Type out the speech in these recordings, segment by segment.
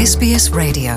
SBS Radio.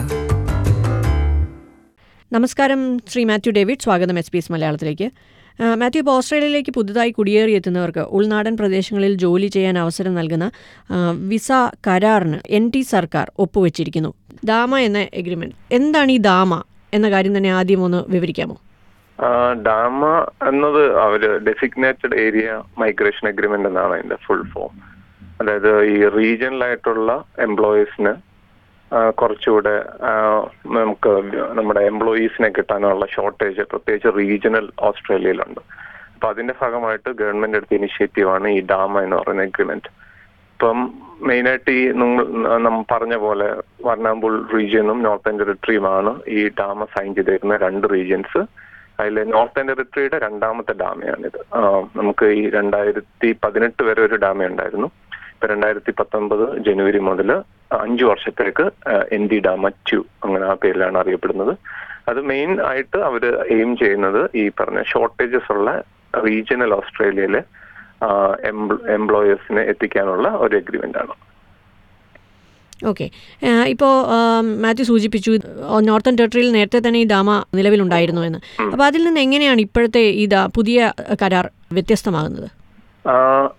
നമസ്കാരം ശ്രീ മാത്യു ഡേവിഡ് സ്വാഗതം S P S മലയാളത്തിലേക്ക് ആ, മാത്യു ഇപ്പോൾ ഓസ്ട്രേലിയയിലേക്ക് പുതുതായി കുടിയേറി എത്തുന്നവർക്ക് ഉൾനാടൻ പ്രദേശങ്ങളിൽ ജോലി ചെയ്യാൻ അവസരം നൽകുന്ന ആ, വിസ കരാറിന് എൻ ടി സർക്കാർ ഒപ്പുവെച്ചിരിക്കുന്നു ദാമ എന്ന എഗ്രിമെന്റ് എന്താണ് ഈ ദാമ എന്ന കാര്യം തന്നെ ആദ്യം ഒന്ന് വിവരിക്കാമോ ഡാമ എന്നത് അവര് ഡെസിഗ്നേറ്റഡ് ഏരിയ മൈഗ്രേഷൻ അഗ്രിമെന്റ് എന്നാണ് അതിന്റെ ഫുൾ ഫോം അതായത് ഈ റീജിയണലായിട്ടുള്ള എംപ്ലോയീസിന് കുറച്ചുകൂടെ ആ, നമുക്ക് നമ്മുടെ എംപ്ലോയീസിനെ കിട്ടാനുള്ള ഷോർട്ടേജ് പ്രത്യേകിച്ച് റീജിയണൽ ഓസ്ട്രേലിയയിലുണ്ട് അപ്പൊ അതിന്റെ ഭാഗമായിട്ട് ഗവൺമെന്റ് എടുത്ത ഇനിഷ്യേറ്റീവാണ് ഈ ഡാമ എന്ന് പറയുന്ന അഗ്രിമെന്റ് ഇപ്പം മെയിനായിട്ട് ഈ നിങ്ങൾ നമ്മൾ പറഞ്ഞ പോലെ വർണ്ണാമ്പുൾ റീജിയനും നോർത്തേൺ ടെറിട്ടറിയുമാണ് ഈ ഡാമ സൈൻ ചെയ്തേക്കുന്ന രണ്ട് റീജിയൻസ് അതിൽ നോർത്തേൺ ടെറിട്ടറിയുടെ രണ്ടാമത്തെ ഡാമയാണിത് ആ, നമുക്ക് ഈ രണ്ടായിരത്തി പതിനെട്ട് വരെ ഒരു ഡാമ ഉണ്ടായിരുന്നു ഇപ്പൊ രണ്ടായിരത്തി പത്തൊമ്പത് ജനുവരി മുതൽ അഞ്ചു വർഷത്തേക്ക് എൻ ഡി ഡാമ ടു അങ്ങനെ ആ പേരിലാണ് അറിയപ്പെടുന്നത് അത് മെയിൻ ആയിട്ട് അവർ എയിം ചെയ്യുന്നത് ഈ പറഞ്ഞ ഷോർട്ടേജസ് ഉള്ള റീജിയണൽ ഓസ്ട്രേലിയയിലെ എംപ്ലോയേഴ്സിനെ എത്തിക്കാനുള്ള ഒരു അഗ്രിമെന്റ് ആണ് ഓക്കെ ഇപ്പോൾ മാത്യു സൂചിപ്പിച്ചു ആ, നോർത്തേൺ ടെറിട്ടറിയിൽ നേരത്തെ തന്നെ ഈ ദാമ നിലവിലുണ്ടായിരുന്നു എന്ന് അപ്പോൾ അതിൽ നിന്ന് എങ്ങനെയാണ് ഇപ്പോഴത്തെ ഈ ദാ പുതിയ കരാർ വ്യത്യസ്തമാകുന്നത് ആ,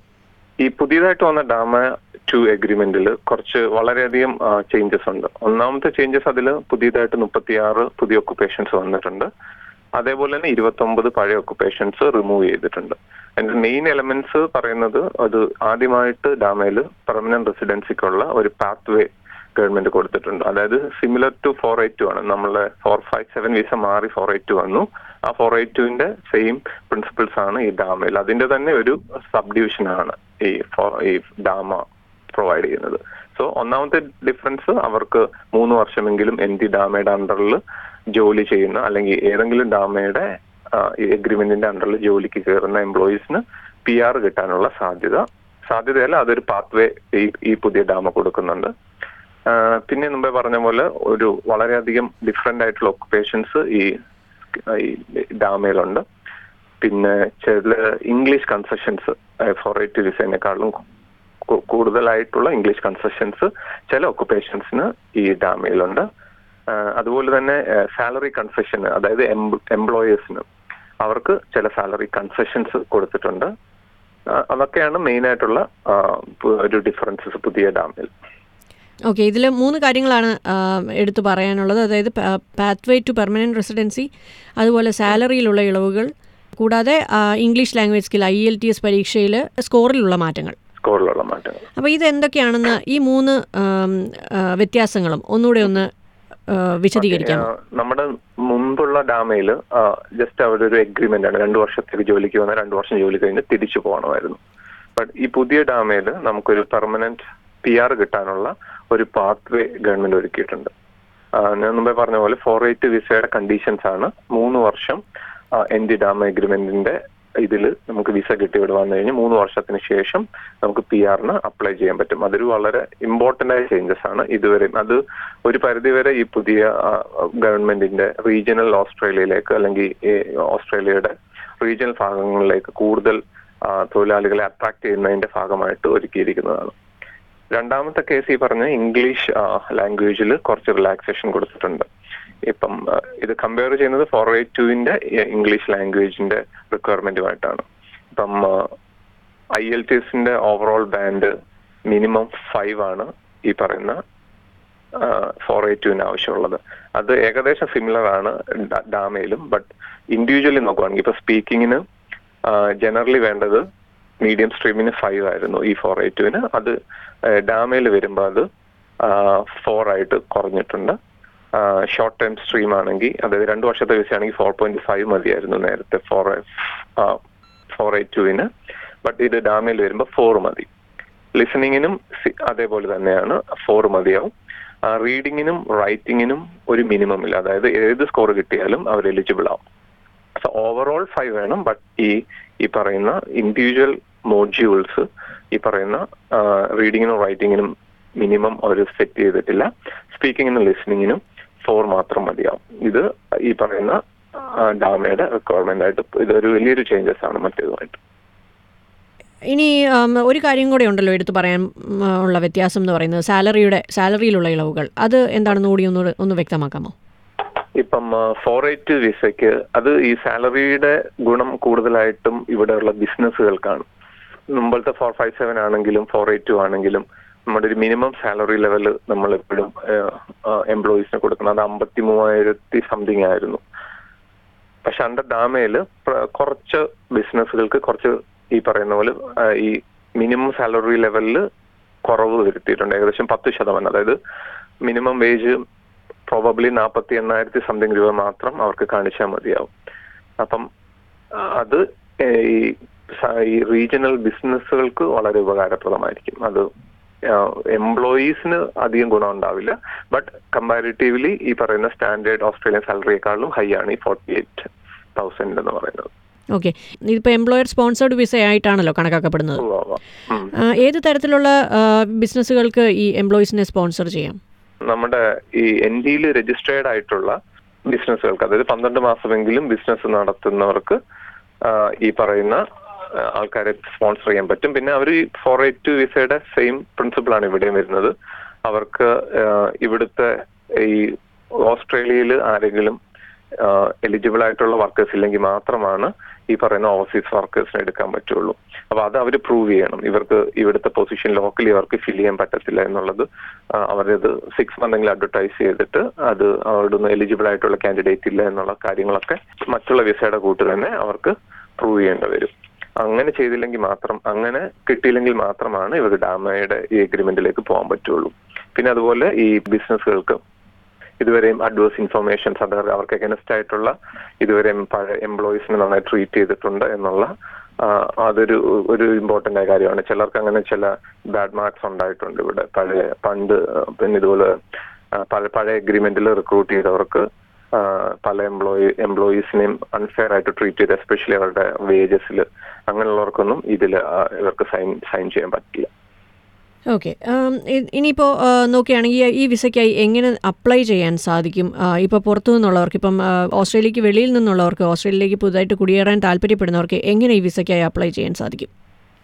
ഈ പുതിയതായിട്ട് വന്ന ഡാമ ടു എഗ്രിമെന്റിൽ കുറച്ച് വളരെയധികം ചേഞ്ചസ് ഉണ്ട് ഒന്നാമത്തെ ചേഞ്ചസ് അതിൽ പുതിയതായിട്ട് മുപ്പത്തിയാറ് പുതിയ ഒക്കുപേഷൻസ് വന്നിട്ടുണ്ട് അതേപോലെ തന്നെ ഇരുപത്തൊമ്പത് പഴയ ഒക്കുപേഷൻസ് റിമൂവ് ചെയ്തിട്ടുണ്ട് അതിന്റെ മെയിൻ എലമെന്റ്സ് പറയുന്നത് അത് ആദ്യമായിട്ട് ഡാമയിൽ പെർമനന്റ് റെസിഡൻസിക്കുള്ള ഒരു പാത്ത് വേ ഗവൺമെന്റ് കൊടുത്തിട്ടുണ്ട് അതായത് similar to four eight two ആണ് നമ്മളെ ഫോർ ഫൈവ് സെവൻ വിസ മാറി ഫോർ എയ്റ്റ് ടു വന്നു ആ ഫോർ എയ്റ്റ് ടുവിന്റെ സെയിം പ്രിൻസിപ്പിൾസ് ആണ് ഈ ഡാമയിൽ അതിന്റെ തന്നെ ഒരു സബ് ഡിവിഷൻ ആണ് ഈ ഫോ- ഈ ഡാമ പ്രൊവൈഡ് ചെയ്യുന്നത് സോ ഒന്നാമത്തെ ഡിഫറൻസ് അവർക്ക് മൂന്ന് വർഷമെങ്കിലും എൻ ഡി ഡാമയുടെ അണ്ടറിൽ ജോലി ചെയ്യുന്ന അല്ലെങ്കിൽ ഏതെങ്കിലും ഡാമയുടെ ആ, ഈ എഗ്രിമെന്റിന്റെ അണ്ടറിൽ ജോലിക്ക് കയറുന്ന എംപ്ലോയീസിന് പി ആർ കിട്ടാനുള്ള സാധ്യത സാധ്യതയല്ല അതൊരു പാത്ത് വേ ഈ ഈ പുതിയ ഡാമ കൊടുക്കുന്നുണ്ട് ആ, പിന്നെ മുമ്പേ പറഞ്ഞ പോലെ ഒരു വളരെയധികം ഡിഫറെന്റ് ആയിട്ടുള്ള ഒക്കുപേഷൻസ് ഈ ഈ ഡാമയിലുണ്ട് പിന്നെ ചില ഇംഗ്ലീഷ് കൺസെഷൻസ് ഫോറേറ്റ് വിസേനേക്കാളും കു- കൂടുതലായിട്ടുള്ള ഇംഗ്ലീഷ് കൺസെഷൻസ് ചില ഒക്കുപേഷൻസിന് ഈ ഡാമയിലുണ്ട് ആ, അതുപോലെ തന്നെ സാലറി കൺസെഷൻ അതായത് എംപ്ലോയേഴ്സിന് അവർക്ക് ചില സാലറി കൺസെഷൻസ് കൊടുത്തിട്ടുണ്ട് ആ, അതൊക്കെയാണ് മെയിൻ ആയിട്ടുള്ള ആ, പു- ഒരു ഡിഫറൻസസ് പുതിയ ഡാമിൽ ഓക്കെ ഇതിൽ മൂന്ന് കാര്യങ്ങളാണ് ആ, എടുത്തു പറയാനുള്ളത് അതായത് പാത്വേ ടു പെർമനൻറ്റ് റെസിഡൻസി അതുപോലെ സാലറിയിലുള്ള ഇളവുകൾ കൂടാതെ ആ, English language skill I L T S പരീക്ഷയിൽ സ്കോറിലുള്ള മാറ്റങ്ങൾ സ്കോറിലുള്ള മാറ്റങ്ങൾ അപ്പോൾ ഇത് എന്തൊക്കെയാണെന്ന് ഈ മൂന്ന് ആം, ആ, വ്യത്യാസങ്ങളും ഒന്നുകൂടെ ഒന്ന് ആ, വിശദീകരിക്കാമോ ആ, നമ്മുടെ മുമ്പുള്ള ഡാമയിൽ ജസ്റ്റ് അവരൊരു എഗ്രിമെന്റ് ആണ് രണ്ടു വർഷത്തേക്ക് ജോലിക്ക് വന്ന രണ്ടു വർഷം ജോലി കഴിഞ്ഞ് തിരിച്ചു പോകണമായിരുന്നു ബട്ട് ഈ പുതിയ ഡാമയിൽ നമുക്കൊരു പെർമനന്റ് പി ആർ കിട്ടാനുള്ള ഒരു പാത്ത് വേ ഗവൺമെന്റ് ഒരുക്കിയിട്ടുണ്ട് ആ, ഞാൻ മുമ്പേ പറഞ്ഞ പോലെ ഫോർ എയ്റ്റ് വിസയുടെ കണ്ടീഷൻസ് ആണ് മൂന്ന് വർഷം എൻ ഡി ഡാമ എഗ്രിമെന്റിന്റെ ഇതിൽ നമുക്ക് വിസ കിട്ടി ഇവിടെ വന്നു കഴിഞ്ഞ് മൂന്ന് വർഷത്തിന് ശേഷം നമുക്ക് പി ആറിന് അപ്ലൈ ചെയ്യാൻ പറ്റും അതൊരു വളരെ ഇമ്പോർട്ടന്റ് ആയ ചേഞ്ചസ് ആണ് ഇതുവരെ അത് ഒരു പരിധിവരെ ഈ പുതിയ ഗവൺമെന്റിന്റെ റീജിയണൽ ഓസ്ട്രേലിയയിലേക്ക് അല്ലെങ്കിൽ ഈ ഓസ്ട്രേലിയയുടെ റീജിയണൽ ഭാഗങ്ങളിലേക്ക് കൂടുതൽ ആ, തൊഴിലാളികളെ അട്രാക്ട് ചെയ്യുന്നതിന്റെ ഭാഗമായിട്ട് ഒരുക്കിയിരിക്കുന്നതാണ് രണ്ടാമത്തെ കേസ് ഈ പറഞ്ഞ ഇംഗ്ലീഷ് ലാംഗ്വേജിൽ കുറച്ച് റിലാക്സേഷൻ കൊടുത്തിട്ടുണ്ട് ഇപ്പം ആ, ഇത് കമ്പയർ ചെയ്യുന്നത് ഫോർ എയ്റ്റ് ടുവിന്റെ ഇംഗ്ലീഷ് ലാംഗ്വേജിന്റെ റിക്വയർമെന്റുമായിട്ടാണ് ഇപ്പം ഐ എൽ ടി എസിന്റെ ഓവറോൾ ബാൻഡ് മിനിമം ഫൈവ് ആണ് ഈ പറയുന്ന ഫോർ എയ്റ്റ് ടുവിന് ആവശ്യമുള്ളത് അത് ഏകദേശം സിമിലർ ആണ് ഡ- ഡാമയിലും ബട്ട് ഇൻഡിവിജ്വലി നോക്കുവാണെങ്കിൽ ഇപ്പൊ സ്പീക്കിങ്ങിന് ജനറലി വേണ്ടത് മീഡിയം സ്ട്രീമിന് ഫൈവ് ആയിരുന്നു ഈ ഫോർ എയ്റ്റ് ടുവിന് അത് ഡാമയിൽ വരുമ്പോൾ അത് ഫോർ ആയിട്ട് കുറഞ്ഞിട്ടുണ്ട് ഷോർട്ട് ടൈം സ്ട്രീം ആണെങ്കിൽ അതായത് രണ്ട് വർഷത്തെ വിസ ആണെങ്കിൽ ഫോർ പോയിന്റ് ഫൈവ് മതിയായിരുന്നു നേരത്തെ ഫോർ ഫോർ എയ്റ്റ് ടുവിന് ബട്ട് ഇത് ഡാമയിൽ വരുമ്പോൾ ഫോർ മതി ലിസണിങ്ങിനും അതേപോലെ തന്നെയാണ് ഫോർ മതിയാവും റീഡിങ്ങിനും റൈറ്റിങ്ങിനും ഒരു മിനിമം ഇല്ല അതായത് ഏത് സ്കോർ കിട്ടിയാലും അവർ എലിജിബിൾ ആവും സോ ഓവറോൾ ഫൈവ് വേണം ബട്ട് ഈ ഈ പറയുന്ന ഇൻഡിവിജ്വൽ മോഡ്യൂൾസ് ഈ പറയുന്ന റീഡിങ്ങിനും റൈറ്റിങ്ങിനും മിനിമം അവർ സെറ്റ് ചെയ്തിട്ടില്ല സ്പീക്കിങ്ങിനും ലിസണിങ്ങിനും ഫോർ മാത്രം മതിയാവും ഇത് ഈ പറയുന്ന ഡാമയുടെ റിക്വയർമെന്റ് ആയിട്ട് ഇതൊരു വലിയൊരു ചേഞ്ചസ് ആണ് മറ്റേതുമായിട്ട് ഇനി ഉം, ഒരു കാര്യം കൂടെ ഉണ്ടല്ലോ എടുത്തു പറയാൻ ഉം, ഉള്ള വ്യത്യാസം എന്ന് പറയുന്നത് സാലറിയുടെ സാലറിയിലുള്ള ഇളവുകൾ അത് എന്താണെന്ന് കൂടി ഒന്ന് ഒന്ന് വ്യക്തമാക്കാമോ ഇപ്പം ഫോർ എയ്റ്റ് വിസയ്ക്ക് അത് ഈ സാലറിയുടെ ഗുണം കൂടുതലായിട്ടും ഇവിടെയുള്ള ബിസിനസ്സുകൾക്കാണ് മുമ്പത്തെ ഫോർ ഫൈവ് സെവൻ ആണെങ്കിലും ഫോർ എയ്റ്റ് ടു ആണെങ്കിലും നമ്മുടെ ഒരു മിനിമം സാലറി ലെവൽ നമ്മൾ എപ്പോഴും എംപ്ലോയീസിന് കൊടുക്കുന്നത് അത് അമ്പത്തി മൂവായിരത്തി സംതിങ് ആയിരുന്നു പക്ഷെ അണ്ടർ ഡാമയിൽ കുറച്ച് ബിസിനസ്സുകൾക്ക് കുറച്ച് ഈ പറയുന്ന പോലെ ആ, ഈ മിനിമം സാലറി ലെവലിൽ കുറവ് വരുത്തിയിട്ടുണ്ട് ഏകദേശം പത്ത് ശതമാനം അതായത് മിനിമം വേജ് പ്രോബബ്ലി നാൽപ്പത്തി എണ്ണായിരത്തി സംതിങ് രൂപ മാത്രം അവർക്ക് കാണിച്ചാൽ മതിയാവും അപ്പം ആ, അത് ഏ, ഈ സ- ഈ റീജിയണൽ ബിസിനസ്സുകൾക്ക് വളരെ ഉപകാരപ്രദമായിരിക്കും അത് എംപ്ലോയീസിന് അധികം ഗുണം ഉണ്ടാവില്ല ബട്ട് കമ്പാരിറ്റീവ്ലി ഈ പറയുന്ന സ്റ്റാൻഡേർഡ് ഓസ്ട്രേലിയൻ സാലറിയെക്കാളും ഹൈ ആണ് ഈ ഫോർട്ടി എയ്റ്റ് തൗസൻഡ് എന്ന് പറയുന്നത് ഓക്കെ ഇതിപ്പോൾ എംപ്ലോയർ സ്പോൺസേഡ് വിസ ആയിട്ടാണല്ലോ കണക്കാക്കപ്പെടുന്നത് ഉവ്വ് ഉവ്വ്. ഉം. ആ, ഏത് തരത്തിലുള്ള ആ, ബിസിനസ്സുകൾക്ക് ഈ എംപ്ലോയീസിനെ സ്പോൺസർ ചെയ്യാം നമ്മുടെ ഈ എൻ ഡിയിൽ രജിസ്ട്രേർഡ് ആയിട്ടുള്ള ബിസിനസ്സുകൾക്ക് അതായത് പന്ത്രണ്ട് മാസമെങ്കിലും ബിസിനസ് നടത്തുന്നവർക്ക് ആ, ഈ പറയുന്ന ആ, ആൾക്കാരെ സ്പോൺസർ ചെയ്യാൻ പറ്റും പിന്നെ അവർ ഈ ഫോർ എയ്റ്റ് ടു വിസയുടെ സെയിം പ്രിൻസിപ്പിൾ ആണ് ഇവിടെയും വരുന്നത് അവർക്ക് ആ, ഇവിടുത്തെ ഈ ഓസ്ട്രേലിയയിൽ ആരെങ്കിലും എലിജിബിൾ ആയിട്ടുള്ള വർക്കേഴ്സ് ഇല്ലെങ്കിൽ മാത്രമാണ് ഈ പറയുന്ന ഓവർസീസ് വർക്കേഴ്സിനെ എടുക്കാൻ പറ്റുള്ളൂ അപ്പൊ അത് അവർ പ്രൂവ് ചെയ്യണം ഇവർക്ക് ഇവിടുത്തെ പൊസിഷൻ ലോക്കലി അവർക്ക് ഫിൽ ചെയ്യാൻ പറ്റത്തില്ല എന്നുള്ളത് ആ, അവരത് സിക്സ് മന്തെങ്കിലും അഡ്വർടൈസ് ചെയ്തിട്ട് അത് അവിടുന്ന് എലിജിബിൾ ആയിട്ടുള്ള കാൻഡിഡേറ്റ് ഇല്ല എന്നുള്ള കാര്യങ്ങളൊക്കെ മറ്റുള്ള വിസയുടെ കൂട്ട് തന്നെ അവർക്ക് പ്രൂവ് ചെയ്യേണ്ടി വരും അങ്ങനെ ചെയ്തില്ലെങ്കിൽ മാത്രം അങ്ങനെ കിട്ടിയില്ലെങ്കിൽ മാത്രമാണ് ഇവർ ഡാമയുടെ ഈ എഗ്രിമെന്റിലേക്ക് പോകാൻ പറ്റുള്ളൂ പിന്നെ അതുപോലെ ഈ ബിസിനസ്സുകൾക്ക് ഇതുവരെയും അഡ്വേഴ്സ് ഇൻഫർമേഷൻസ് അത് അവർക്ക് അഗനസ്റ്റ് ആയിട്ടുള്ള ഇതുവരെയും പഴയ എംപ്ലോയീസിനെ നന്നായി ട്രീറ്റ് ചെയ്തിട്ടുണ്ട് എന്നുള്ള ആ, അതൊരു ഒരു ഇമ്പോർട്ടന്റ് ആയ കാര്യമാണ് ചിലർക്ക് അങ്ങനെ ചില ബാഡ് മാർക്സ് ഉണ്ടായിട്ടുണ്ട് ഇവിടെ പഴയ പണ്ട് ആ, പിന്നെ ഇതുപോലെ ആ, പല പഴയ എഗ്രിമെന്റിൽ റിക്രൂട്ട് ചെയ്തവർക്ക് ആ, പല എംപ്ലോയി എംപ്ലോയീസിനെയും അൺഫെയർ ആയിട്ട് ട്രീറ്റ് ചെയ്ത് എസ്പെഷ്യലി അവരുടെ വേജസിൽ അങ്ങനെയുള്ളവർക്കൊന്നും ഇതിൽ ഇവർക്ക് സൈൻ സൈൻ ചെയ്യാൻ പറ്റില്ല ഓക്കെ ഇനിയിപ്പോൾ നോക്കുകയാണെങ്കിൽ ഈ വിസയ്ക്കായി എങ്ങനെ അപ്ലൈ ചെയ്യാൻ സാധിക്കും ഇപ്പോൾ പുറത്തു നിന്നുള്ളവർക്ക് ഇപ്പം ആ, ഓസ്ട്രേലിയക്ക് വെളിയിൽ നിന്നുള്ളവർക്ക് ഓസ്ട്രേലിയയിലേക്ക് പുതുതായിട്ട് കുടിയേറാൻ താല്പര്യപ്പെടുന്നവർക്ക് എങ്ങനെ ഈ വിസയ്ക്കായി അപ്ലൈ ചെയ്യാൻ സാധിക്കും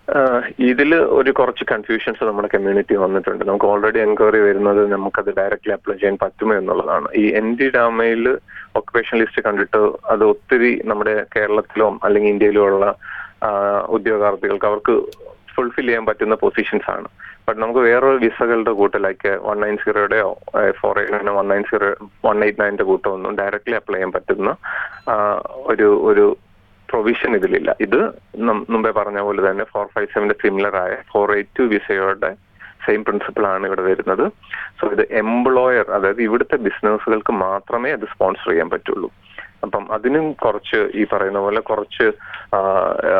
ഇതിൽ ഒരു കുറച്ച് കൺഫ്യൂഷൻസ് നമ്മുടെ കമ്മ്യൂണിറ്റി വന്നിട്ടുണ്ട് നമുക്ക് ഓൾറെഡി എൻക്വയറി വരുന്നത് നമുക്കത് ഡയറക്റ്റ്ലി അപ്ലൈ ചെയ്യാൻ പറ്റുമോ എന്നുള്ളതാണ് ഈ എൻ ഡി ഡാമയിൽ ഒക്കുപേഷൻ ലിസ്റ്റ് കണ്ടിട്ട് അത് ഒത്തിരി നമ്മുടെ കേരളത്തിലോ അല്ലെങ്കിൽ ഇന്ത്യയിലോ ഉള്ള ആ, ഉദ്യോഗാർത്ഥികൾക്ക് അവർക്ക് ഫുൾഫിൽ ചെയ്യാൻ പറ്റുന്ന പൊസിഷൻസ് ആണ് ബട്ട് നമുക്ക് വേറൊരു വിസകളുടെ കൂട്ട് ലൈക്ക് വൺ നയൻ സീറോയുടെയോ four eight one nine zero one eight നയൻ്റെ കൂട്ടോ ഒന്നും ഡയറക്റ്റ്ലി അപ്ലൈ ചെയ്യാൻ പറ്റുന്ന ആ, ഒരു ഒരു പ്രൊവിഷൻ ഇതിലില്ല ഇത് നം- മുമ്പേ പറഞ്ഞ പോലെ തന്നെ ഫോർ ഫൈവ് സെവന്റെ സിമിലർ ആയ ഫോർ എയ്റ്റ് ടു വിസയുടെ സെയിം പ്രിൻസിപ്പിൾ ആണ് ഇവിടെ വരുന്നത് സോ ഇത് എംപ്ലോയർ അതായത് ഇവിടുത്തെ ബിസിനസ്സുകൾക്ക് മാത്രമേ അത് സ്പോൺസർ ചെയ്യാൻ പറ്റുള്ളൂ അപ്പം അതിനും കുറച്ച് ഈ പറയുന്ന പോലെ കുറച്ച് ആ, ആ,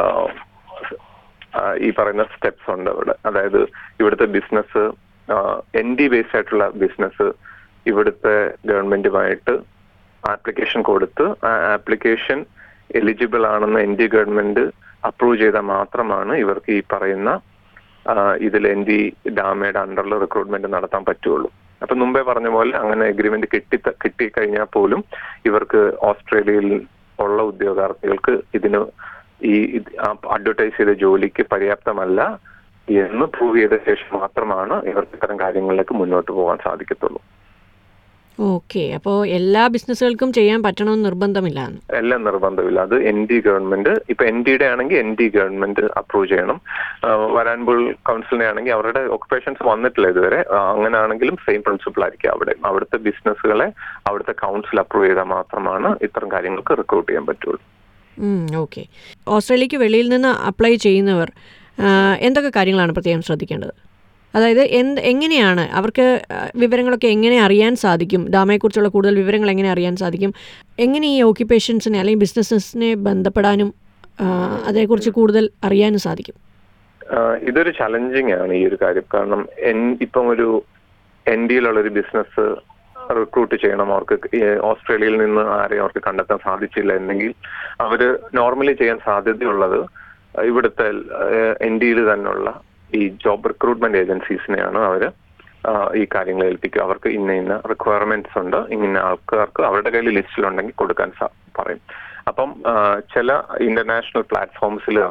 ആ, ഈ പറയുന്ന സ്റ്റെപ്സ് ഉണ്ട് ഇവിടെ അതായത് ഇവിടുത്തെ ബിസിനസ് എൻ ഡി ബേസ്ഡ് ആയിട്ടുള്ള ബിസിനസ് ഇവിടുത്തെ ഗവൺമെന്റുമായിട്ട് ആപ്ലിക്കേഷൻ കൊടുത്ത് ആ ആപ്ലിക്കേഷൻ എലിജിബിൾ ആണെന്ന് എൻ ഡി ഗവൺമെന്റ് അപ്രൂവ് ചെയ്താൽ മാത്രമാണ് ഇവർക്ക് ഈ പറയുന്ന ആ, ഇതിൽ എൻ ഡി ഡാമയുടെ അണ്ടറിൽ റിക്രൂട്ട്മെന്റ് നടത്താൻ പറ്റുള്ളൂ അപ്പൊ മുമ്പേ പറഞ്ഞ പോലെ അങ്ങനെ എഗ്രിമെന്റ് കിട്ടി കിട്ടി കഴിഞ്ഞാൽ പോലും ഇവർക്ക് ഓസ്ട്രേലിയയിൽ ഉള്ള ഉദ്യോഗാർത്ഥികൾക്ക് ഇതിന് ഈ അഡ്വർടൈസ് ചെയ്ത ജോലിക്ക് പര്യാപ്തമല്ല എന്ന് പ്രൂവ് ചെയ്ത ശേഷം മാത്രമാണ് ഇവർക്ക് ഇത്തരം കാര്യങ്ങളിലേക്ക് മുന്നോട്ട് പോകാൻ സാധിക്കത്തുള്ളൂ ഓക്കെ അപ്പോൾ എല്ലാ ബിസിനസ്സുകൾക്കും ചെയ്യാൻ പറ്റണമെന്ന് നിർബന്ധമില്ല എല്ലാം നിർബന്ധമില്ല അത് എൻ ഡി ഗവൺമെന്റ് ഇപ്പൊ എൻ ഡിയുടെ ആണെങ്കിൽ എൻ ഡി ഗവൺമെന്റ് അപ്രൂവ് ചെയ്യണം ആ, വരാൻപൂൾ കൗൺസിലിനെ ആണെങ്കിൽ അവരുടെ ഒക്കുപേഷൻസ് വന്നിട്ടില്ല ഇതുവരെ ആ, അങ്ങനെ ആണെങ്കിലും സെയിം പ്രിൻസിപ്പിൾ ആയിരിക്കും അവിടെ അവിടുത്തെ ബിസിനസ്സുകളെ അവിടുത്തെ കൗൺസിൽ അപ്രൂവ് ചെയ്താൽ മാത്രമാണ് ഇത്തരം കാര്യങ്ങൾക്ക് റിക്രൂട്ട് ചെയ്യാൻ പറ്റുള്ളൂ ഓക്കെ ഓസ്ട്രേലിയക്ക് വെളിയിൽ നിന്ന് അപ്ലൈ ചെയ്യുന്നവർ ആ, എന്തൊക്കെ കാര്യങ്ങളാണ് പ്രത്യേകം ശ്രദ്ധിക്കേണ്ടത് അതായത് എന്ത് എങ്ങനെയാണ് അവർക്ക് ആ, വിവരങ്ങളൊക്കെ എങ്ങനെ അറിയാൻ സാധിക്കും ഡാമയെക്കുറിച്ചുള്ള കൂടുതൽ വിവരങ്ങൾ എങ്ങനെ അറിയാൻ സാധിക്കും എങ്ങനെ ഈ ഓക്യുപ്പേഷൻസിനെ അല്ലെങ്കിൽ ബിസിനസ്സിനെ ബന്ധപ്പെടാനും ആ, അതേക്കുറിച്ച് കൂടുതൽ അറിയാനും സാധിക്കും ആ, ഇതൊരു ചലഞ്ചിങ് ആണ് ഈ ഒരു കാര്യം കാരണം എൻ ഇപ്പം ഒരു എൻ ഡിയിലുള്ള ഒരു ബിസിനസ് റിക്രൂട്ട് ചെയ്യണം അവർക്ക് ഈ ഓസ്ട്രേലിയയിൽ നിന്ന് ആരെയും അവർക്ക് കണ്ടെത്താൻ സാധിച്ചില്ല എന്നെങ്കിൽ അവര് നോർമലി ചെയ്യാൻ സാധ്യതയുള്ളത് ഇവിടുത്തെ എൻ ഡിയിൽ തന്നെയുള്ള ഈ ജോബ് റിക്രൂട്ട്മെന്റ് ഏജൻസീസിനെയാണ് അവര് ആ, ഈ കാര്യങ്ങൾ ഏൽപ്പിക്കുക അവർക്ക് ഇന്ന ഇന്ന റിക്വയർമെന്റ്സ് ഉണ്ട് ഇന്ന ആൾക്കാർക്ക് അവരുടെ കയ്യിൽ ലിസ്റ്റിലുണ്ടെങ്കിൽ കൊടുക്കാൻ സാ- പറയും അപ്പം ആ, ചില ഇന്റർനാഷണൽ പ്ലാറ്റ്ഫോംസിൽ അവർ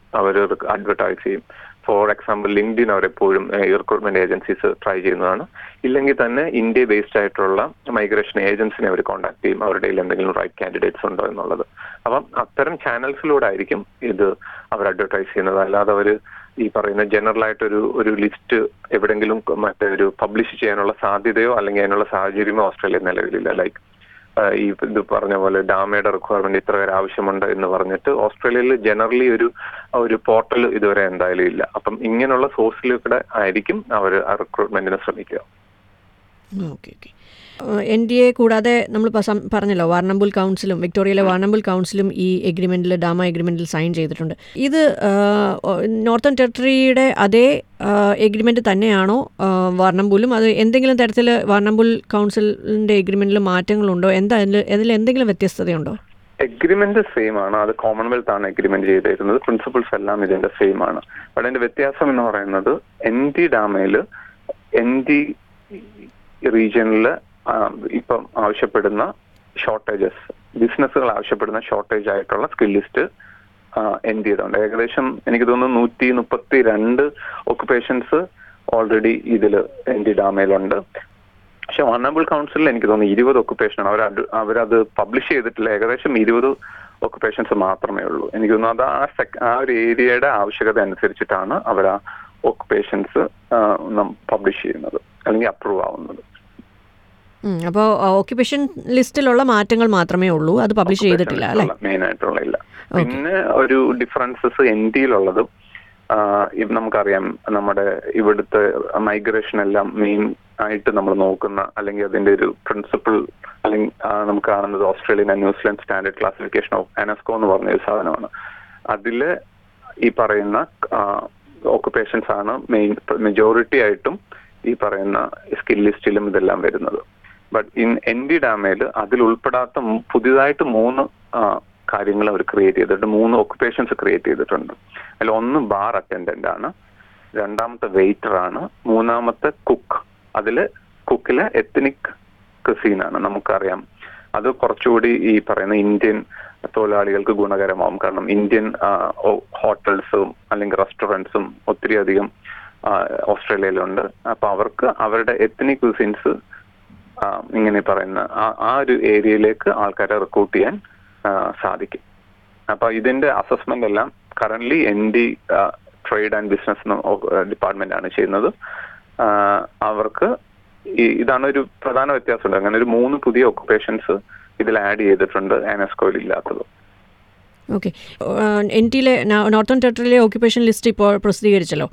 അവർ അഡ്വർടൈസ് ചെയ്യും ഫോർ എക്സാമ്പിൾ ലിങ്ക്ഡിൻ അവരെപ്പോഴും റിക്രൂട്ട്മെന്റ് ഏജൻസീസ് ട്രൈ ചെയ്യുന്നതാണ് ഇല്ലെങ്കിൽ തന്നെ ഇന്ത്യ ബേസ്ഡ് ആയിട്ടുള്ള മൈഗ്രേഷൻ ഏജൻസിനെ അവർ കോൺടാക്ട് ചെയ്യും അവരുടെ കയ്യിൽ എന്തെങ്കിലും റൈറ്റ് കാൻഡിഡേറ്റ്സ് ഉണ്ടോ എന്നുള്ളത് അപ്പം അത്തരം ചാനൽസിലൂടെ ആയിരിക്കും ഇത് അവർ അഡ്വർടൈസ് ചെയ്യുന്നത് അല്ലാതെ അവർ ഈ പറയുന്ന ജനറൽ ആയിട്ടൊരു ഒരു ലിസ്റ്റ് എവിടെങ്കിലും മറ്റേ ഒരു പബ്ലിഷ് ചെയ്യാനുള്ള സാധ്യതയോ അല്ലെങ്കിൽ അതിനുള്ള സാഹചര്യമോ ഓസ്ട്രേലിയ നിലവിലില്ല ലൈക്ക് ഈ ഇത് പറഞ്ഞ പോലെ ഡാമയുടെ റിക്വയർമെന്റ് ഇത്ര പേര് ആവശ്യമുണ്ട് എന്ന് പറഞ്ഞിട്ട് ഓസ്ട്രേലിയയിൽ ജനറലി ഒരു ഒരു പോർട്ടൽ ഇതുവരെ എന്തായാലും ഇല്ല അപ്പം ഇങ്ങനെയുള്ള സോഴ്സിലൂടെ ആയിരിക്കും അവർ ആ റിക്രൂട്ട്മെന്റിന് ശ്രമിക്കുക okay okay N D A കൂടാതെ നമ്മൾ പറഞ്ഞല്ലോ വാർണംബുൾ കൗൺസിലും വിക്ടോറിയയിലെ വാർണംബുൾ കൗൺസിലും ഈ എഗ്രിമെൻറ്റിൽ ഡാമ എഗ്രിമെൻറ്റിൽ സൈൻ ചെയ്തിട്ടുണ്ട് ഇത് നോർത്തേൺ ടെറിട്ടറിയുടെ അതേ എഗ്രിമെൻറ്റ് തന്നെയാണോ വാർണംബുലും അത് എന്തെങ്കിലും തരത്തിൽ വാർണംബുൾ കൗൺസിലിൻ്റെ എഗ്രിമെൻറ്റിൽ മാറ്റങ്ങളുണ്ടോ എന്താ അതിൽ അതിൽ എന്തെങ്കിലും വ്യത്യസ്തതയുണ്ടോ എഗ്രിമെന്റ് സെയിം ആണ് അത് കോമൺവെൽത്ത് ആണ് എഗ്രിമെന്റ് ചെയ്തിരുന്നത് പ്രിൻസിപ്പിൾസ് എല്ലാം ഇതിന്റെ സെയിം ആണ് പക്ഷെ അതിന്റെ വ്യത്യാസം എന്ന് പറയുന്നത് എൻ ഡി ഡാമയിൽ എൻ ഡി റീജിയനിൽ ഇപ്പം ആവശ്യപ്പെടുന്ന ഷോർട്ടേജസ് ബിസിനസ്സുകൾ ആവശ്യപ്പെടുന്ന ഷോർട്ടേജ് ആയിട്ടുള്ള സ്കിൽ ലിസ്റ്റ് എൻ ഡി ചെയ്തുണ്ട് ഏകദേശം എനിക്ക് തോന്നുന്നു നൂറ്റി മുപ്പത്തി രണ്ട് ഒക്കുപേഷൻസ് ഓൾറെഡി ഇതിൽ എൻ ഡി ഡാമയിലുണ്ട് പക്ഷെ വണ്ണബിൾ കൗൺസിലിൽ എനിക്ക് തോന്നുന്നു ഇരുപത് ഒക്കുപേഷനാണ് അവർ അവരത് പബ്ലിഷ് ചെയ്തിട്ടില്ല ഏകദേശം ഇരുപത് ഒക്കുപേഷൻസ് മാത്രമേ ഉള്ളൂ എനിക്ക് തോന്നുന്നു അത് ആ സെക് ആ ഒരു ഏരിയയുടെ ആവശ്യകത അനുസരിച്ചിട്ടാണ് അവർ ആ ഒക്കുപേഷൻസ് പബ്ലിഷ് ചെയ്യുന്നത് അല്ലെങ്കിൽ അപ്രൂവ് ആവുന്നത് അപ്പോൾ ഓക്യുപ്പേഷൻ ലിസ്റ്റിലുള്ള മാറ്റങ്ങൾ മാത്രമേ ഉള്ളൂ അത് പബ്ലിഷ് ചെയ്തിട്ടില്ല അല്ലേ മെയിൻ ആയിട്ടുള്ള ഇല്ല പിന്നെ ഒരു ഡിഫറൻസസ് എൻ ഡിയിലുള്ളതും നമുക്കറിയാം നമ്മുടെ ഇവിടുത്തെ മൈഗ്രേഷൻ എല്ലാം മെയിൻ ആയിട്ട് നമ്മൾ നോക്കുന്ന അല്ലെങ്കിൽ അതിന്റെ ഒരു പ്രിൻസിപ്പിൾ അല്ലെങ്കിൽ നമുക്ക് കാണുന്നത് Australian and New Zealand standard classification of ANZSCO എന്ന് പറഞ്ഞ ഒരു സാധനമാണ് അതില് ഈ പറയുന്ന ഓക്കുപേഷൻസ് ആണ് മെയിൻ മെജോറിറ്റി ആയിട്ടും ഈ പറയുന്ന സ്കിൽ ലിസ്റ്റിലും ഇതെല്ലാം വരുന്നത് ബട്ട് ഇൻ എൻ ഡി ഡാമയിൽ അതിൽ ഉൾപ്പെടാത്ത പുതിയതായിട്ട് മൂന്ന് കാര്യങ്ങൾ അവർ ക്രിയേറ്റ് ചെയ്തിട്ട് മൂന്ന് ഒക്കുപേഷൻസ് ക്രിയേറ്റ് ചെയ്തിട്ടുണ്ട് അതിൽ ഒന്ന് ബാർ അറ്റൻഡന്റ് ആണ് രണ്ടാമത്തെ വെയിറ്റർ ആണ് മൂന്നാമത്തെ കുക്ക് അതിൽ കുക്കിലെ എത്തനിക് ക്രിസീൻ ആണ് നമുക്കറിയാം അത് കുറച്ചുകൂടി ഈ പറയുന്ന ഇന്ത്യൻ തൊഴിലാളികൾക്ക് ഗുണകരമാവും കാരണം ഇന്ത്യൻ ഹോട്ടൽസും അല്ലെങ്കിൽ റെസ്റ്റോറൻറ്റ്സും ഒത്തിരി അധികം ഓസ്ട്രേലിയയിലുണ്ട് അപ്പൊ അവർക്ക് അവരുടെ എത്തനിക് ക്യൂസിൻസ് ഇങ്ങനെ പറയുന്ന ആ ഒരു ഏരിയയിലേക്ക് ആൾക്കാരെ റിക്രൂട്ട് ചെയ്യാൻ സാധിക്കും അപ്പൊ ഇതിന്റെ അസസ്മെന്റ് എല്ലാം current N D trade and business department ആണ് ചെയ്യുന്നത് അവർക്ക് ഇതാണ് ഒരു പ്രധാന വ്യത്യാസമുണ്ട് അങ്ങനെ ഒരു മൂന്ന് പുതിയ ഒക്കുപേഷൻസ് ഇതിൽ ആഡ് ചെയ്തിട്ടുണ്ട് അനസ്കോയിൽ ഇല്ലാത്തത് ഓക്കെ എൻ ടിയിലെ നോർത്തേൺ ടെറിട്ടറിയിലെ ഓക്യുപ്പേഷൻ ലിസ്റ്റ് ഇപ്പോൾ പ്രസിദ്ധീകരിച്ചല്ലോ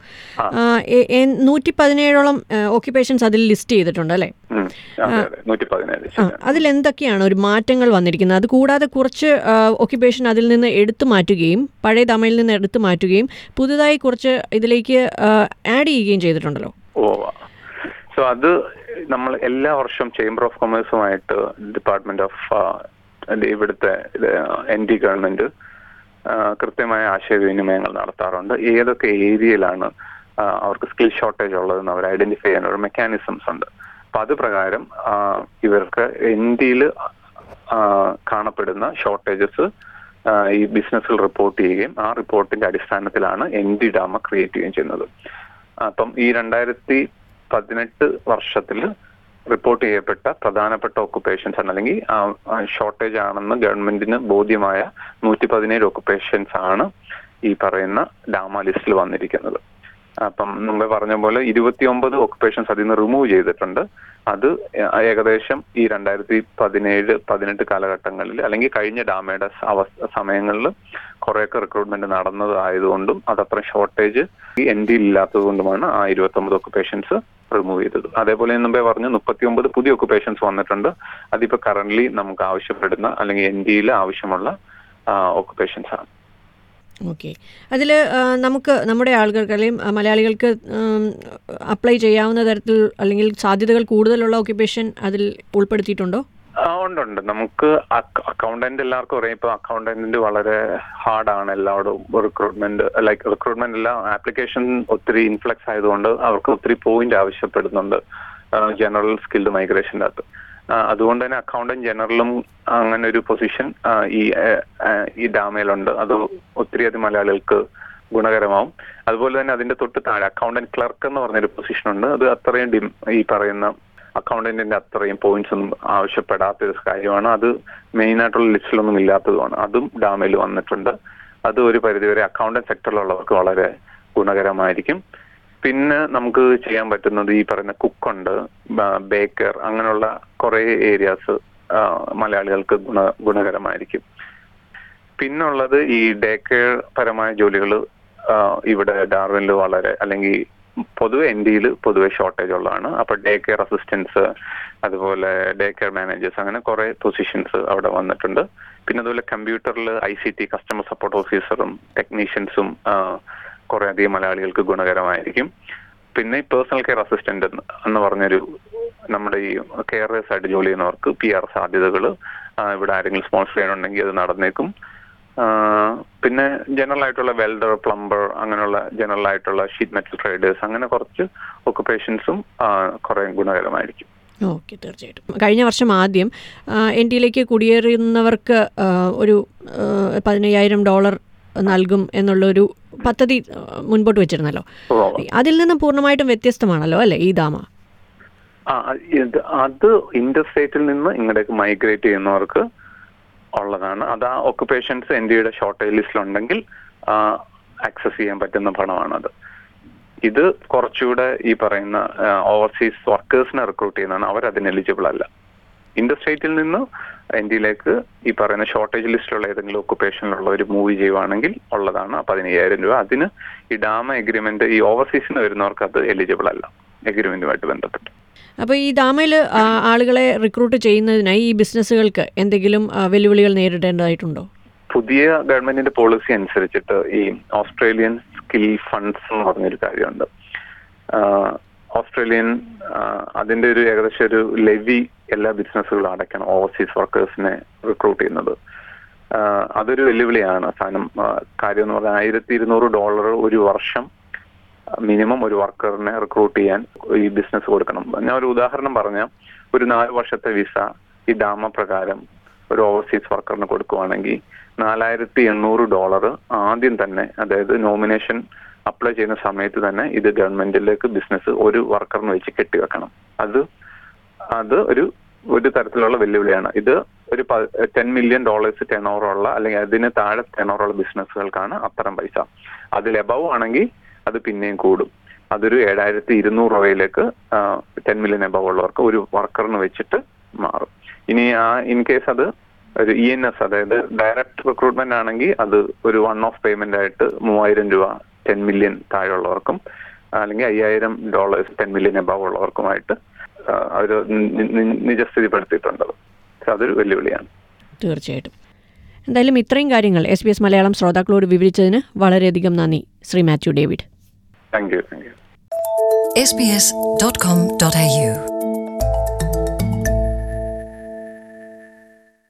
നൂറ്റി പതിനേഴോളം ഓക്യുപ്പേഷൻസ് അതിൽ ലിസ്റ്റ് ചെയ്തിട്ടുണ്ട് അല്ലേ അതിൽ എന്തൊക്കെയാണ് ഒരു മാറ്റങ്ങൾ വന്നിരിക്കുന്നത് അത് കൂടാതെ കുറച്ച് ഓക്യുപ്പേഷൻ അതിൽ നിന്ന് എടുത്തു മാറ്റുകയും പഴയ തമിഴിൽ നിന്ന് എടുത്തു മാറ്റുകയും പുതുതായി കുറച്ച് ഇതിലേക്ക് ആഡ് ചെയ്യുകയും ചെയ്തിട്ടുണ്ടല്ലോ ഓ സോ അത് നമ്മൾ എല്ലാ വർഷവും ചേംബർ ഓഫ് കൊമേഴ്സുമായിട്ട് ഡിപ്പാർട്ട്മെന്റ് ഓഫ് ഇവിടുത്തെ എൻ ഡി ഗവൺമെന്റ് കൃത്യമായ ആശയവിനിമയങ്ങൾ നടത്താറുണ്ട് ഏതൊക്കെ ഏരിയയിലാണ് അവർക്ക് സ്കിൽ ഷോർട്ടേജ് ഉള്ളതെന്ന് അവർ ഐഡന്റിഫൈ ചെയ്യാൻ ഒരു മെക്കാനിസംസ് ഉണ്ട് അപ്പൊ അത് പ്രകാരം ഇവർക്ക് എൻ ഡിയിൽ കാണപ്പെടുന്ന ഷോർട്ടേജസ് ഈ ബിസിനസ്സിൽ റിപ്പോർട്ട് ചെയ്യുകയും ആ റിപ്പോർട്ടിന്റെ അടിസ്ഥാനത്തിലാണ് എൻ ഡി ഡാമ ക്രിയേറ്റ് ചെയ്യുകയും ചെയ്യുന്നത് അപ്പം ഈ രണ്ടായിരത്തി പതിനെട്ട് വർഷത്തിൽ റിപ്പോർട്ട് ചെയ്യപ്പെട്ട പ്രധാനപ്പെട്ട ഒക്കുപേഷൻസ് ആണ് അല്ലെങ്കിൽ ഷോർട്ടേജ് ആണെന്ന് ഗവൺമെന്റിന് ബോധ്യമായ നൂറ്റി പതിനേഴ് ഒക്കുപേഷൻസ് ആണ് ഈ പറയുന്ന ഡാമ ലിസ്റ്റിൽ വന്നിരിക്കുന്നത് അപ്പം മുമ്പേ പറഞ്ഞ പോലെ ഇരുപത്തി ഒമ്പത് ഒക്കുപേഷൻസ് അതിൽ നിന്ന് റിമൂവ് ചെയ്തിട്ടുണ്ട് അത് ഏകദേശം ഈ രണ്ടായിരത്തി പതിനേഴ് പതിനെട്ട് കാലഘട്ടങ്ങളിൽ അല്ലെങ്കിൽ കഴിഞ്ഞ ഡാമയുടെ അവസ്ഥ സമയങ്ങളിൽ കുറേയൊക്കെ റിക്രൂട്ട്മെന്റ് നടന്നത് ആയതുകൊണ്ടും അതത്ര ഷോർട്ടേജ് ഈ എൻ ഡി ഇല്ലാത്തത് കൊണ്ടുമാണ് ആ ഇരുപത്തി ഒമ്പത് ഒക്കുപേഷൻസ് റിമൂവ് ചെയ്തത് അതേപോലെ മുമ്പേ പറഞ്ഞു മുപ്പത്തി ഒമ്പത് പുതിയ ഒക്കുപേഷൻസ് വന്നിട്ടുണ്ട് അതിപ്പോ കറന്റ്ലി നമുക്ക് ആവശ്യപ്പെടുന്ന അല്ലെങ്കിൽ എൻ ഡിയിൽ ആവശ്യമുള്ള ഒക്കുപേഷൻസ് ആണ് ഓക്കെ അതിൽ നമുക്ക് നമ്മുടെ ആളുകൾക്ക് അല്ലെങ്കിൽ മലയാളികൾക്ക് അപ്ലൈ ചെയ്യാവുന്ന തരത്തിൽ അല്ലെങ്കിൽ സാധ്യതകൾ കൂടുതലുള്ള ഓക്യുപ്പേഷൻ അതിൽ ഉൾപ്പെടുത്തിയിട്ടുണ്ടോ ഉണ്ട് ഉണ്ട് നമുക്ക് അക്കൗണ്ടന്റ് എല്ലാവർക്കും അറിയാം ഇപ്പൊ അക്കൗണ്ടന്റ് വളരെ ഹാർഡാണ് എല്ലാവരും റിക്രൂട്ട്മെന്റ് ലൈക്ക് റിക്രൂട്ട്മെന്റ് എല്ലാം ആപ്ലിക്കേഷൻ ഒത്തിരി ഇൻഫ്ലക്സ് ആയതുകൊണ്ട് അവർക്ക് ഒത്തിരി പോയിന്റ് ആവശ്യപ്പെടുന്നുണ്ട് ജനറൽ സ്കിൽഡ് മൈഗ്രേഷൻ്റെ അകത്ത് അതുകൊണ്ട് തന്നെ അക്കൗണ്ടന്റ് ജനറലും അങ്ങനെ ഒരു പൊസിഷൻ ഈ ഈ ഡാമയിലുണ്ട് അത് ഒത്തിരി അധികം മലയാളികൾക്ക് ഗുണകരമാവും അതുപോലെ തന്നെ അതിന്റെ തൊട്ട് താഴെ അക്കൗണ്ടന്റ് ക്ലർക്ക് എന്ന് പറഞ്ഞൊരു പൊസിഷൻ ഉണ്ട് അത് അത്രയും ഡിം ഈ പറയുന്ന അക്കൗണ്ടന്റിന്റെ അത്രയും പോയിന്റ്സ് ഒന്നും ആവശ്യപ്പെടാത്ത ഒരു കാര്യമാണ് അത് മെയിൻ ആയിട്ടുള്ള ലിസ്റ്റിലൊന്നും ഇല്ലാത്തതുമാണ് അതും ഡാമിൽ വന്നിട്ടുണ്ട് അത് ഒരു പരിധിവരെ അക്കൗണ്ടന്റ് സെക്ടറിലുള്ളവർക്ക് വളരെ ഗുണകരമായിരിക്കും പിന്നെ നമുക്ക് ചെയ്യാൻ പറ്റുന്നത് ഈ പറയുന്ന കുക്കുണ്ട് ബേക്കർ അങ്ങനെയുള്ള കുറെ ഏരിയാസ് മലയാളികൾക്ക് ഗുണ ഗുണകരമായിരിക്കും പിന്നുള്ളത് ഈ ഡേ കെയർ പരമായ ജോലികൾ ഇവിടെ ഡാർവിനിൽ വളരെ അല്ലെങ്കിൽ പൊതുവെ ഇന്ത്യയിൽ പൊതുവെ ഷോർട്ടേജ് ഉള്ളതാണ് അപ്പൊ ഡേ കെയർ അസിസ്റ്റൻസ് അതുപോലെ ഡേ കെയർ മാനേജേഴ്സ് അങ്ങനെ കുറെ പൊസിഷൻസ് അവിടെ വന്നിട്ടുണ്ട് പിന്നെ അതുപോലെ കമ്പ്യൂട്ടറിൽ I C T customer support ഓഫീസറും ടെക്നീഷ്യൻസും കുറെ അധികം മലയാളികൾക്ക് ഗുണകരമായിരിക്കും പിന്നെ ഈ പേഴ്സണൽ കെയർ അസിസ്റ്റന്റ് എന്ന് പറഞ്ഞൊരു നമ്മുടെ ഈ കെയറേഴ്സ് ആയിട്ട് ജോലി ചെയ്യുന്നവർക്ക് പി ആർ സാധ്യതകൾ ഇവിടെ ആരെങ്കിലും സ്പോൺസർ ചെയ്യാനുണ്ടെങ്കിൽ അത് നടന്നേക്കും ആ, പിന്നെ ജനറൽ ആയിട്ടുള്ള വെൽഡർ പ്ലംബർ അങ്ങനെയുള്ള ജനറൽ ആയിട്ടുള്ള ഷീറ്റ് മെറ്റൽ ട്രേഡേഴ്സ് അങ്ങനെ കുറച്ച് ഒക്കുപേഷൻസും കുറെ ഗുണകരമായിരിക്കും ഓക്കെ തീർച്ചയായിട്ടും കഴിഞ്ഞ വർഷം ആദ്യം എൻ ഡിയിലേക്ക് കുടിയേറുന്നവർക്ക് ആ, ഒരു ആ, പതിനയ്യായിരം ഡോളർ നൽകും എന്നുള്ളൊരു പദ്ധതി ആ, മുൻപോട്ട് വെച്ചിരുന്നല്ലോ ഓ, അതിൽ നിന്ന് പൂർണ്ണമായിട്ടും വ്യത്യസ്തമാണല്ലോ അല്ലേ ഈ ദാമ ആ ഇത് അത് ഇന്റർസ്റ്റേറ്റിൽ നിന്ന് ഇങ്ങോട്ടേക്ക് മൈഗ്രേറ്റ് ചെയ്യുന്നവർക്ക് ഉള്ളതാണ് അത് ആ ഒക്കുപേഷൻസ് ഇന്ത്യയുടെ ഷോർട്ടേജ് ലിസ്റ്റിലുണ്ടെങ്കിൽ ആക്സസ് ചെയ്യാൻ പറ്റുന്ന പണമാണത് ഇത് കുറച്ചുകൂടെ ഈ പറയുന്ന ഓവർസീസ് വർക്കേഴ്സിനെ റിക്രൂട്ട് ചെയ്യുന്നതാണ് അവർ അതിന് എലിജിബിൾ അല്ല ഇൻഡസ്ട്രേറ്റിൽ നിന്ന് ഇന്ത്യയിലേക്ക് ഈ പറയുന്ന ഷോർട്ടേജ് ലിസ്റ്റിലുള്ള ഏതെങ്കിലും ഒക്കുപേഷനിലുള്ള ഒരു മൂവി ചെയ്യുവാണെങ്കിൽ ഉള്ളതാണ് ആ പതിനയ്യായിരം രൂപ അതിന് ഈ ഡാമ എഗ്രിമെന്റ് ഈ ഓവർസീസിന് വരുന്നവർക്ക് അത് എലിജിബിൾ അല്ല എഗ്രിമെന്റുമായിട്ട് ബന്ധപ്പെട്ട് അപ്പോൾ ഈ ദാമയിൽ ആളുകളെ റിക്രൂട്ട് ചെയ്യുന്നതിനായി ഈ ബിസിനസ്സുകൾക്ക് എന്തെങ്കിലും ആ, വെല്ലുവിളികൾ നേരിടേണ്ടതായിട്ടുണ്ടോ പുതിയ ഗവൺമെന്റിന്റെ പോളിസി അനുസരിച്ചിട്ട് ഈ ഓസ്ട്രേലിയൻ സ്കിൽ ഫണ്ട്സ് എന്ന് പറഞ്ഞൊരു കാര്യമുണ്ട് ആഹ് ഓസ്ട്രേലിയൻ ആഹ് അതിന്റെ ഒരു ഏകദേശം ഒരു ലെവി എല്ലാ ബിസിനസ്സുകളും അടയ്ക്കണം ഓവർസീസ് വർക്കേഴ്സിനെ റിക്രൂട്ട് ചെയ്യുന്നത് ആഹ് അതൊരു വെല്ലുവിളിയാണ് സാധനം ആഹ് കാര്യം എന്ന് പറഞ്ഞാൽ ആയിരത്തി ഇരുന്നൂറ് ഡോളർ ഒരു വർഷം മിനിമം ഒരു വർക്കറിനെ റിക്രൂട്ട് ചെയ്യാൻ ഈ ബിസിനസ് കൊടുക്കണം ഞാൻ ഒരു ഉദാഹരണം പറഞ്ഞാൽ ഒരു നാല് വർഷത്തെ വിസ ഈ ഡാമ പ്രകാരം ഒരു ഓവർസീസ് വർക്കറിന് കൊടുക്കുവാണെങ്കിൽ നാലായിരത്തി എണ്ണൂറ് ഡോളർ ആദ്യം തന്നെ അതായത് നോമിനേഷൻ അപ്ലൈ ചെയ്യുന്ന സമയത്ത് തന്നെ ഇത് ഗവൺമെന്റിലേക്ക് ബിസിനസ് ഒരു വർക്കറിന് വെച്ച് കെട്ടിവെക്കണം അത് അത് ഒരു ഒരു തരത്തിലുള്ള വെല്ലുവിളിയാണ് ഇത് ഒരു ടെൻ മില്യൺ ഡോളേഴ്സ് ടെൻ ഉള്ള അല്ലെങ്കിൽ അതിന് താഴെ ടെൻ ഉള്ള ബിസിനസ്സുകൾക്കാണ് അത്തരം പൈസ അതിൽ എബവ് ആണെങ്കിൽ അത് പിന്നെയും കൂടും അതൊരു ഏഴായിരത്തി ഇരുന്നൂറ് രൂപയിലേക്ക് ടെൻ മില്യൺ എബവ് ഉള്ളവർക്ക് ഒരു വർക്കറിന് വെച്ചിട്ട് മാറും ഇനി ആ ഇൻ കേസ് അത് ഒരു ഇ എൻ എസ് അതായത് ഡയറക്റ്റ് റിക്രൂട്ട്മെന്റ് ആണെങ്കിൽ അത് ഒരു വൺ ഓഫ് പേയ്മെന്റ് ആയിട്ട് മൂവായിരം രൂപ ടെൻ മില്യൺ താഴെയുള്ളവർക്കും അല്ലെങ്കിൽ അയ്യായിരം ഡോളേഴ്സ് ടെൻ മില്യൺ എബവ് ഉള്ളവർക്കുമായിട്ട് അവർ നിജസ്ഥിതിപ്പെടുത്തിയിട്ടുണ്ട് പക്ഷെ അതൊരു വെല്ലുവിളിയാണ് തീർച്ചയായിട്ടും എന്തായാലും ഇത്രയും കാര്യങ്ങൾ എസ് ബി എസ് മലയാളം ശ്രോതാക്കളോട് വിവരിച്ചതിന് വളരെയധികം നന്ദി Shri Mathew David thank you thank you sbs.com.au